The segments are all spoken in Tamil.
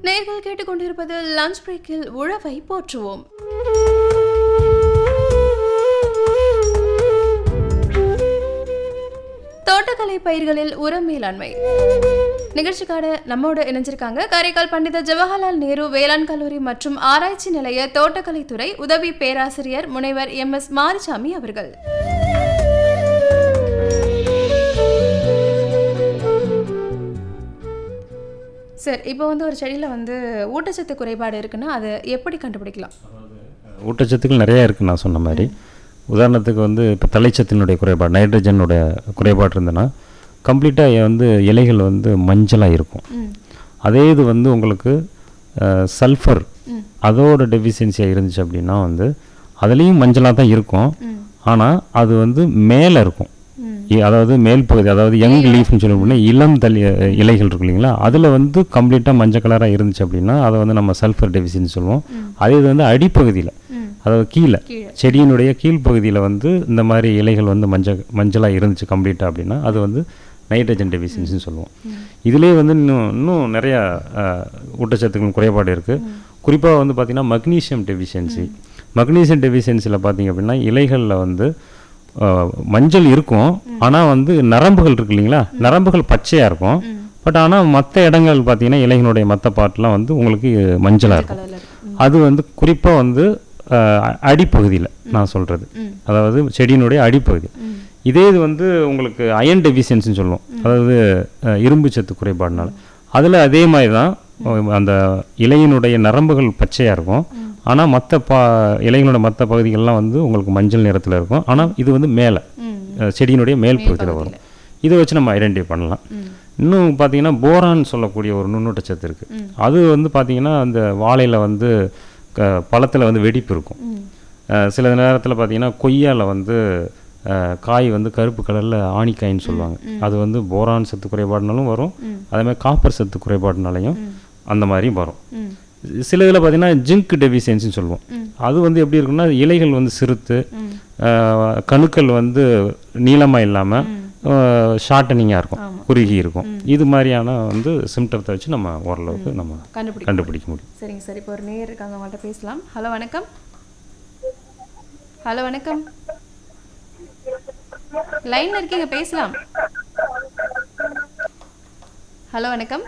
நேர்கள் கேட்டுக்கொண்டிருப்பது லஞ்ச் பிரேக்கில் உழவை போற்றுவோம் தோட்டக்கலை பயிர்களில் உர மேலாண்மை நிகழ்ச்சிக்காக நம்மோடு இணைஞ்சிருக்காங்க காரைக்கால் பண்டித ஜவஹர்லால் நேரு வேளாண் கல்லூரி மற்றும் ஆராய்ச்சி நிலைய தோட்டக்கலைத்துறை உதவி பேராசிரியர் முனைவர் எம் எஸ் மாரிசாமி அவர்கள் சார் இப்போ வந்து ஒரு செடியில் வந்து ஊட்டச்சத்து குறைபாடு இருக்குன்னா அதை எப்படி கண்டுபிடிக்கலாம் ஊட்டச்சத்துக்கள் நிறையா இருக்குது நான் சொன்ன மாதிரி உதாரணத்துக்கு வந்து இப்போ தலைச்சத்தினுடைய குறைபாடு நைட்ரஜனுடைய குறைபாடு இருந்ததுன்னா கம்ப்ளீட்டாக வந்து இலைகள் வந்து மஞ்சளாக இருக்கும் ம் அதே இது வந்து உங்களுக்கு சல்ஃபர் அதோட டெஃபிஷியன்சியாக இருந்துச்சு அப்படின்னா வந்து அதுலேயும் மஞ்சளாக தான் இருக்கும் ம் ஆனால் அது வந்து மேலே இருக்கும் ம் இ- அதாவது மேல் பகுதி அதாவது யங் லீஃப்னு சொல்லி இளம் தளி இலைகள் இருக்கு இல்லைங்களா அதில் வந்து கம்ப்ளீட்டாக மஞ்சள் கலராக இருந்துச்சு அப்படின்னா அதை வந்து நம்ம சல்ஃபர் டெஃபிஷியன்சி சொல்லுவோம் அதே இது வந்து அடிப்பகுதியில் ம் அதாவது கீழே கீழே செடியினுடைய கீழ்ப்பகுதியில் வந்து இந்த மாதிரி இலைகள் வந்து மஞ்சள் மஞ்சளாக இருந்துச்சு கம்ப்ளீட்டாக அப்படின்னா அது வந்து நைட்ரஜன் டெஃபிஷியன்சின்னு சொல்லுவோம் இதுலேயே வந்து இன்னும் இன்னும் நிறையா அஹ், ஊட்டச்சத்துக்கள் குறைபாடு இருக்குது குறிப்பாக வந்து பார்த்திங்கன்னா மக்னீசியம் டெஃபிஷியன்சி மக்னீசியம் டெஃபிஷியன்சியில் பார்த்தீங்க அப்படின்னா இலைகளில் வந்து அஹ், மஞ்சள் இருக்கும் ஆனால் வந்து நரம்புகள் இருக்கு இல்லைங்களா நரம்புகள் பச்சையாக இருக்கும் பட் ஆனால் மற்ற இடங்கள் பார்த்தீங்கன்னா இலைகளுடைய மற்ற பாட்டெலாம் வந்து உங்களுக்கு மஞ்சளாக இருக்கும் கலரில் இருக்கு அது வந்து குறிப்பாக வந்து அஹ், அ- அடிப்பகுதியில் நான் சொல்கிறது ம். அதாவது செடியினுடைய அடிப்பகுதி ம் இதே இது வந்து உங்களுக்கு அயன் டெஃபிஷியன்சின்னு சொல்லுவோம் அதாவது அஹ், இரும்பு சத்து குறைபாடுனால அதில் அதே மாதிரி தான் அஹ், அந்த இலையினுடைய நரம்புகள் பச்சையாக இருக்கும் ஆனால் மற்ற பா இலைகளோட மற்ற பகுதிகள்லாம் வந்து உங்களுக்கு மஞ்சள் நிறத்தில் இருக்கும் ஆனால் இது வந்து மேலே ம் செடியினுடைய மேல் பகுதியில் வரும் இதை வச்சு நம்ம ஐடென்டிஃபை பண்ணலாம் ம் இன்னும் பார்த்தீங்கன்னா போரான் சொல்லக்கூடிய ஒரு நுண்ணூட்டச்சத்து இருக்குது அது வந்து பார்த்தீங்கன்னா அந்த வாழையில் வந்து க பழத்தில் வந்து வெடிப்பு இருக்கும் ம் அஹ் சில நேரத்தில் பார்த்தீங்கன்னா கொய்யால வந்து அஹ், காய் வந்து கருப்பு கலரில் ஆணிக்காயின்னு சொல்லுவாங்க அது வந்து போரான் சத்து குறைபாடுனாலும் வரும் அதே மாதிரி காப்பர் சத்து குறைபாடுனாலையும் அந்த மாதிரியும் வரும் ம் சில இதில் பார்த்தீங்கன்னா ஜிங்க் டெஃபிஷியன்சின்னு சொல்லுவோம் அது வந்து எப்படி இருக்குன்னா இலைகள் வந்து சிறுத்து அஹ், கணுக்கள் வந்து நீளமாக இல்லாமல் ஷார்ட்டனிங்காக இருக்கும் குறுகி இருக்கும் இது மாதிரியான வந்து சிம்டத்தை வச்சு நம்ம ஓரளவுக்கு நம்ம கண்டுபிடி கண்டுபிடிக்க முடியும் சரிங்க சார் இப்போ ஒரு நேயர் இருக்காங்க அவங்கள்ட்ட பேசலாம் ஹலோ வணக்கம் ஹலோ வணக்கம் லைன்ல இருக்கீங்க பேசலாம் ஹலோ வணக்கம்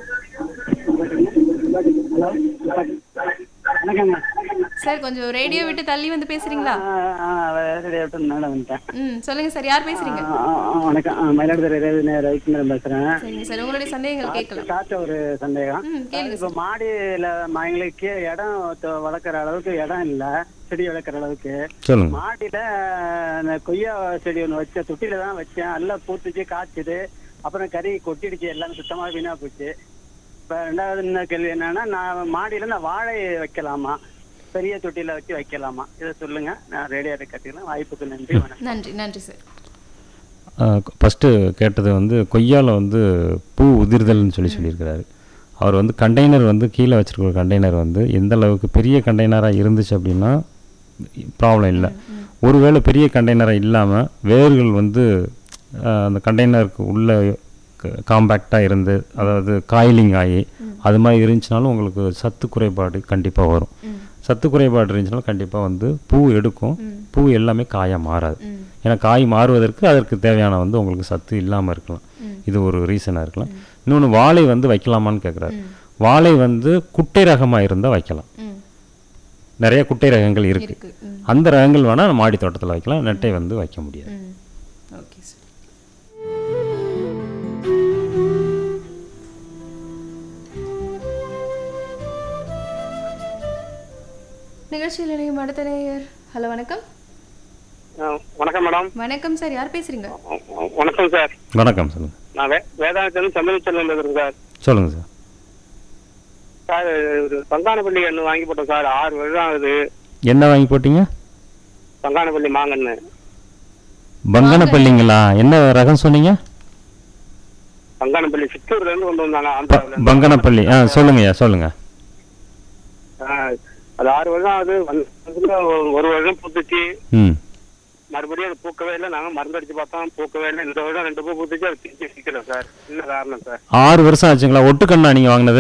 வணக்கங்க சார் கொஞ்சம் ரேடியோ விட்டு தள்ளி வந்து பேசுறீங்களா ஆ, ஆ, ரெடி ஆகிட்டு மேலே வந்துட்டேன் ம் சொல்லுங்க சார் யார் பேசுறீங்க ஆ, ஆ, ஆ, வணக்கம் ஆ, மயிலாடுதுறை ரவி ரவிக்குமாரன் பேசுகிறேன் சரிங்க சார் உங்களுடைய சந்தேகங்கள் கேட்கலாம் காற்று ஒரு சந்தேகம் ம் கேளுங்க இப்போ மாடியில் எங்களுக்கு இடம் தொ- வளர்க்குற அளவுக்கு இடம் இல்லை செடி வளர்க்குற அளவுக்கு சொல்லுங்கள் மாடியில் அந்த கொய்யா செடி ஒன்று வச்சேன் தொட்டியில் தான் வச்சேன் எல்லாம் பூத்துச்சு காய்ச்சுது அப்புறம் கறி கொட்டிடுச்சு எல்லாமே சுத்தமாக வீணாக போச்சு இப்போ ரெண்டாவது என்ன கேள்வி என்னன்னா நான் மாடியில் நான் வாழை வைக்கலாமா பெரிய தொட்டியில் வச்சு வைக்கலாமா இதை சொல்லுங்க நான் ரேடியோவில் கட்டிக்கலாம் வாய்ப்புக்கு நன்றி வணக்கம் நன்றி நன்றி சார் ஃபஸ்ட்டு கேட்டது வந்து கொய்யால வந்து பூ உதிர்தல்னு சொல்லி சொல்லியிருக்கிறாரு அவர் வந்து கண்டெய்னர் வந்து கீழே வச்சிருக்கிற கண்டெய்னர் வந்து எந்த அளவுக்கு பெரிய கண்டெய்னராக இருந்துச்சு அப்படின்னா ப்ராப்ளம் இல்லை ஒருவேளை பெரிய கண்டெய்னராக இல்லாமல் வேர்கள் வந்து அஹ், அந்த கண்டெய்னருக்கு உள்ள காம்பேக்டாக இருந்து அதாவது காயிலிங் ஆகி அது மாதிரி இருந்துச்சுனாலும் உங்களுக்கு சத்து குறைபாடு கண்டிப்பாக வரும் சத்து குறைபாடு இருந்துச்சுனாலும் கண்டிப்பாக வந்து பூ எடுக்கும் பூ எல்லாமே காயாக மாறாது ம் ஏன்னா காய் மாறுவதற்கு அதற்கு தேவையான வந்து உங்களுக்கு சத்து இல்லாமல் இருக்கலாம் இது ஒரு ரீசனாக இருக்கலாம் இன்னொன்று வாழை வந்து வைக்கலாமான்னு கேட்குறாரு வாழை வந்து குட்டை ரகமாக இருந்தால் வைக்கலாம் ம் நிறைய குட்டை ரகங்கள் இருக்குது இருக்கு ம் அந்த ரகங்கள் வேணால் மாடி தோட்டத்தில் வைக்கலாம் நெட்டை வந்து வைக்க முடியாது ம் ஓகே சார் நிகழ்ச்சியில் இணையும் அடுத்த நேயர் ஹலோ வணக்கம் வணக்கம் மேடம் வணக்கம் சார் யார் பேசுறீங்க வணக்கம் சார் வணக்கம் சொல்லுங்கள் நான் வே வேதாந்தம் சந்திரச்செல்வன் பேசுறேன் சார் சொல்லுங்கள் சார் சார் ஒரு பங்கானப்பள்ளி கன்று வாங்கி போட்டோம் சார் ஆறு வருடம் ஆகுது என்ன வாங்கி போட்டீங்க பங்கானப்பள்ளி மாங்கன்னு பங்கனப்பள்ளிங்களா என்ன ரகம் சொன்னீங்க பங்கானப்பள்ளி சித்தூர்ல இருந்து கொண்டு வந்தாங்க ஆந்திராவுல இருந்து. பங்கனப்பள்ளி ஆ சொல்லுங்கய்யா சொல்லுங்கள் ஆ, அது ஆறு வருடம் ஆகுது வந்து ஒரு வருடம் பூத்துச்சு ம் மறுபடியும் அது பூக்கவே இல்லை நாங்க மருந்து அடிச்சு பார்த்தோம் பூக்கவே இல்லை இந்த வருடம் ரெண்டு பூ பூத்துச்சு அது திருச்சி சிக்கிறோம் சார் என்ன காரணம் சார் ஆறு வருஷம் ஆச்சுங்களா ஒட்டுக்கண்ணா நீங்கள் வாங்கினது